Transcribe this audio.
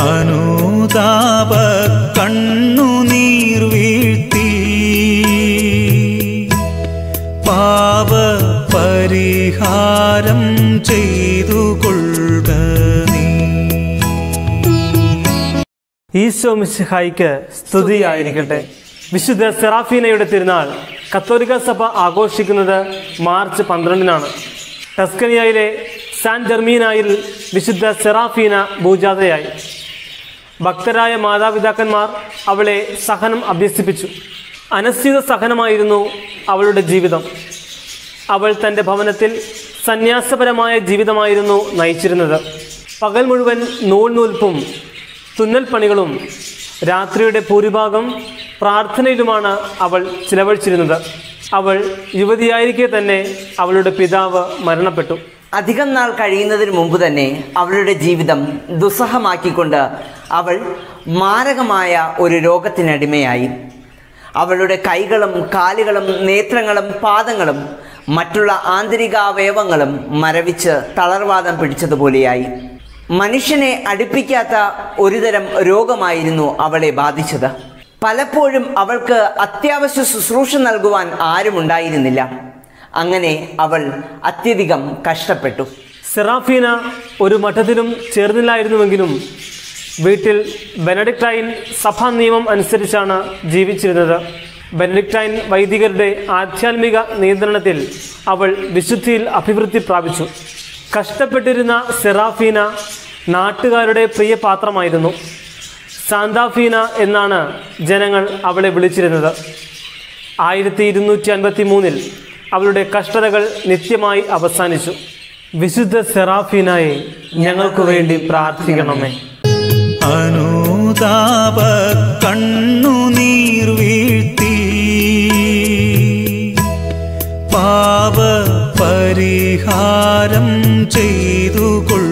അനുതാപ കണ്ണുനീർ വീഴ്ത്തി പാപ പരിഹാരം ചെയ്തു കൊള്ളുക നീ ഈശോ മിശിഹായിക്ക് സ്തുതിയായിരിക്കട്ടെ വിശുദ്ധ സെറാഫീനയുടെ തിരുനാൾ കത്തോലിക്ക സഭ ആഘോഷിക്കുന്നത് മാർച്ച് പന്ത്രണ്ടിനാണ് ടസ്കനിയയിലെ സാൻ ജർമീനായിൽ വിശുദ്ധ സെറാഫീന ഭൂജാതയായി ഭക്തരായ മാതാപിതാക്കന്മാർ അവളെ സഹനം അഭ്യസിപ്പിച്ചു അനശ്ചിത സഹനമായിരുന്നു അവളുടെ ജീവിതം അവൾ തൻ്റെ ഭവനത്തിൽ സന്യാസപരമായ ജീവിതമായിരുന്നു നയിച്ചിരുന്നത് പകൽ മുഴുവൻ നൂൽ നൂൽപ്പും തുന്നൽ പണികളും രാത്രിയുടെ ഭൂരിഭാഗം പ്രാർത്ഥനയിലുമാണ് അവൾ ചിലവഴിച്ചിരുന്നത് അവൾ യുവതിയായിരിക്കെ തന്നെ അവളുടെ പിതാവ് മരണപ്പെട്ടു അധികം നാൾ കഴിയുന്നതിന് മുമ്പ് തന്നെ അവളുടെ ജീവിതം ദുസ്സഹമാക്കിക്കൊണ്ട് അവൾ മാരകമായ ഒരു രോഗത്തിനടിമയായി അവളുടെ കൈകളും കാലുകളും നേത്രങ്ങളും പാദങ്ങളും മറ്റുള്ള ആന്തരികാവയവങ്ങളും മരവിച്ച് തളർവാദം പിടിച്ചതുപോലെയായി മനുഷ്യനെ അടുപ്പിക്കാത്ത ഒരുതരം രോഗമായിരുന്നു അവളെ ബാധിച്ചത് പലപ്പോഴും അവൾക്ക് അത്യാവശ്യ ശുശ്രൂഷ നൽകുവാൻ ആരുമുണ്ടായിരുന്നില്ല അങ്ങനെ അവൾ അത്യധികം കഷ്ടപ്പെട്ടു സെറാഫീന ഒരു മഠത്തിലും ചേർന്നില്ലായിരുന്നുവെങ്കിലും വീട്ടിൽ ബെനഡിക്ടൈൻ സഭാ നിയമം അനുസരിച്ചാണ് ജീവിച്ചിരുന്നത് ബെനഡിക്ടൈൻ വൈദികരുടെ ആധ്യാത്മിക നിയന്ത്രണത്തിൽ അവൾ വിശുദ്ധിയിൽ അഭിവൃദ്ധി പ്രാപിച്ചു കഷ്ടപ്പെട്ടിരുന്ന സെറാഫീന നാട്ടുകാരുടെ പ്രിയപാത്രമായിരുന്നു സാന്താഫീന എന്നാണ് ജനങ്ങൾ അവളെ വിളിച്ചിരുന്നത് ആയിരത്തി ഇരുന്നൂറ്റി അൻപത്തി മൂന്നിൽ അവളുടെ കഷ്ടതകൾ നിത്യമായി അവസാനിച്ചു വിശുദ്ധ സെറാഫീനായെ ഞങ്ങൾക്ക് വേണ്ടി പ്രാർത്ഥിക്കണമേ അനുതാപ കണ്ണുനീർ വീഴ്ത്തി പാപ പരിഹാരം ചെയ്തു കൊള്ളുക